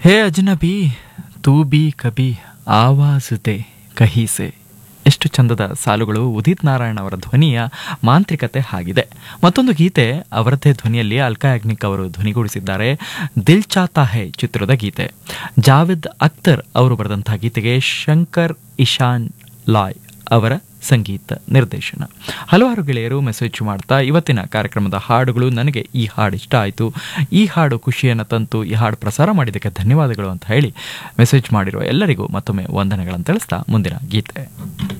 ಹೇ ಅಜ್ನಬಿ ತೂ ಬಿ ಕಬಿ ಆವಾಜ್ ದೆ ಕಹಿ ಸೆ ಎಷ್ಟು ಚಂದದ ಸಾಲುಗಳು ಉದಿತ್ ನಾರಾಯಣ್ ಅವರ ಧ್ವನಿಯ ಮಾಂತ್ರಿಕತೆ ಆಗಿದೆ ಮತ್ತೊಂದು ಗೀತೆ ಅವರದ್ದೇ ಧ್ವನಿಯಲ್ಲಿ ಅಲ್ಕಾ ಯಾಗ್ನಿಕ್ ಅವರು ಧ್ವನಿಗೂಡಿಸಿದ್ದಾರೆ ದಿಲ್ ಚಾತಾ ಹೈ ಚಿತ್ರದ ಗೀತೆ ಜಾವೇದ್ ಅಖ್ತರ್ ಅವರು ಬರೆದಂತಹ ಗೀತೆಗೆ ಶಂಕರ್ ಇಶಾನ್ ಲಾಯ್ ಅವರ ಸಂಗೀತ ನಿರ್ದೇಶನ ಹಲವಾರು ಗೆಳೆಯರು ಮೆಸೇಜ್ ಮಾಡ್ತಾ ಇವತ್ತಿನ ಕಾರ್ಯಕ್ರಮದ ಹಾಡುಗಳು ನನಗೆ ಈ ಹಾಡು ಇಷ್ಟ ಆಯಿತು ಈ ಹಾಡು ಖುಷಿಯನ್ನು ತಂತು ಈ ಹಾಡು ಪ್ರಸಾರ ಮಾಡಿದ್ದಕ್ಕೆ ಧನ್ಯವಾದಗಳು ಅಂತ ಹೇಳಿ ಮೆಸೇಜ್ ಮಾಡಿರುವ ಎಲ್ಲರಿಗೂ ಮತ್ತೊಮ್ಮೆ ವಂದನೆಗಳನ್ನು ತಿಳಿಸ್ತಾ ಮುಂದಿನ ಗೀತೆ